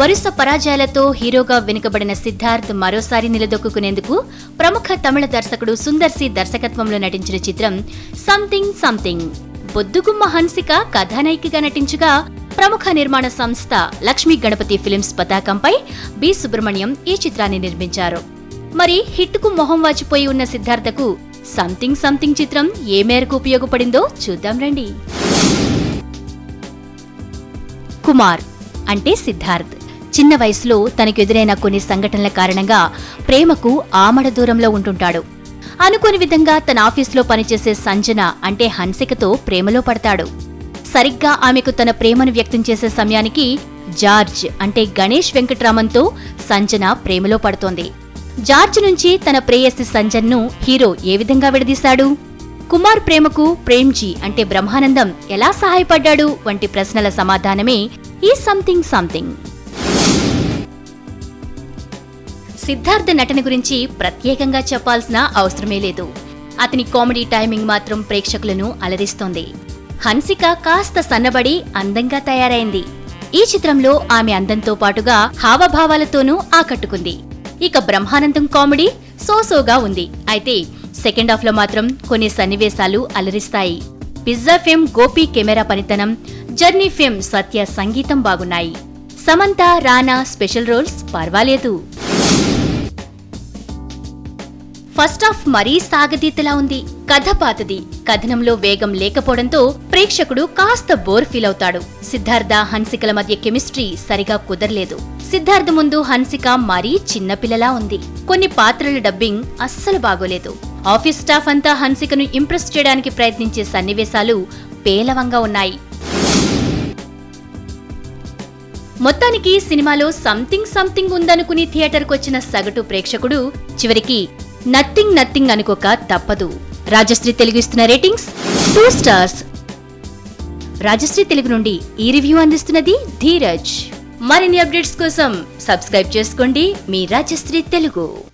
వరుస పరాజయాలతో హీరోగా వెనుకబడిన సిద్ధార్థ్ మరోసారి నిలదొక్కునేందుకు ప్రముఖ తమిళ దర్శకుడు సుందర్ సి దర్శకత్వంలో నటించిన చిత్రం సంథింగ్ సంథింగ్ బొద్దుగుమ్మ హన్సిక కథానాయికగా నటించగా ప్రముఖ నిర్మాణ సంస్థ లక్ష్మీ గణపతి ఫిలిమ్స్ పతాకంపై బి సుబ్రహ్మణ్యం ఈ చిత్రాన్ని నిర్మించారు మరి హిట్కు మొహం వాచిపోయి ఉన్న సిద్ధార్థకు సంథింగ్ సంథింగ్ చిత్రం ఏ మేరకు ఉపయోగపడిందో చూద్దాం రండి కుమార్ అంటే సిద్ధార్థ్ చిన్న వయసులో తనకెదురైన కొన్ని సంఘటనల కారణంగా ప్రేమకు ఆమడ దూరంలో ఉంటుంటాడు అనుకోని విధంగా తన ఆఫీసులో పనిచేసే సంజన అంటే హన్సికతో ప్రేమలో పడతాడు సరిగ్గా ఆమెకు తన ప్రేమను వ్యక్తం చేసే సమయానికి జార్జ్ అంటే గణేష్ వెంకట్రామన్తో సంజన ప్రేమలో పడుతోంది జార్జ్ నుంచి తన ప్రేయసి సంజన్ను హీరో ఏ విధంగా విడదీశాడు కుమార్ ప్రేమకు ప్రేమ్జీ అంటే బ్రహ్మానందం ఎలా సహాయపడ్డాడు వంటి ప్రశ్నల సమాధానమే ఈ సంథింగ్ సంథింగ్ సిద్ధార్థ నటన గురించి ప్రత్యేకంగా చెప్పాల్సిన అవసరమే లేదు అతని కామెడీ టైమింగ్ మాత్రం ప్రేక్షకులను అలరిస్తోంది హన్సిక కాస్త సన్నబడి అందంగా తయారైంది ఈ చిత్రంలో ఆమె అందంతో పాటుగా హావభావాలతోనూ ఆకట్టుకుంది ఇక బ్రహ్మానందం కామెడీ సోసోగా ఉంది అయితే సెకండ్ హాఫ్ లో మాత్రం కొన్ని సన్నివేశాలు అలరిస్తాయి పిజ్జా ఫిల్మ్ గోపి కెమెరా పనితనం జర్నీ ఫిల్మ్ సత్య సంగీతం బాగున్నాయి సమంత రానా స్పెషల్ రోల్స్ పర్వాలేదు ఫస్ట్ హాఫ్ మరీ సాగతీతలా ఉంది కథ పాతది కథనంలో వేగం లేకపోవడంతో ప్రేక్షకుడు కాస్త బోర్ ఫీల్ అవుతాడు సిద్ధార్థ హన్సికల మధ్య కెమిస్ట్రీ సరిగా కుదరలేదు సిద్ధార్థ ముందు హన్సిక మరీ చిన్నపిల్లలా ఉంది కొన్ని పాత్రల డబ్బింగ్ అస్సలు బాగోలేదు ఆఫీస్ స్టాఫ్ అంతా హన్సికను ఇంప్రెస్ చేయడానికి ప్రయత్నించే సన్నివేశాలు పేలవంగా ఉన్నాయి మొత్తానికి సినిమాలో సంథింగ్ సంథింగ్ ఉందనుకుని థియేటర్కు వచ్చిన సగటు ప్రేక్షకుడు చివరికి నథింగ్ నథింగ్ అనుకోక తప్పదు రాజశ్రీ తెలుగు ఇస్తున్న ratings two stars Rajshri Telugu నుండి ఈ రివ్యూ అందిస్తున్నది ధీరజ్ మరిన్ని అప్డేట్స్ కోసం సబ్స్క్రైబ్ చేసుకోండి మీ రాజశ్రీ తెలుగు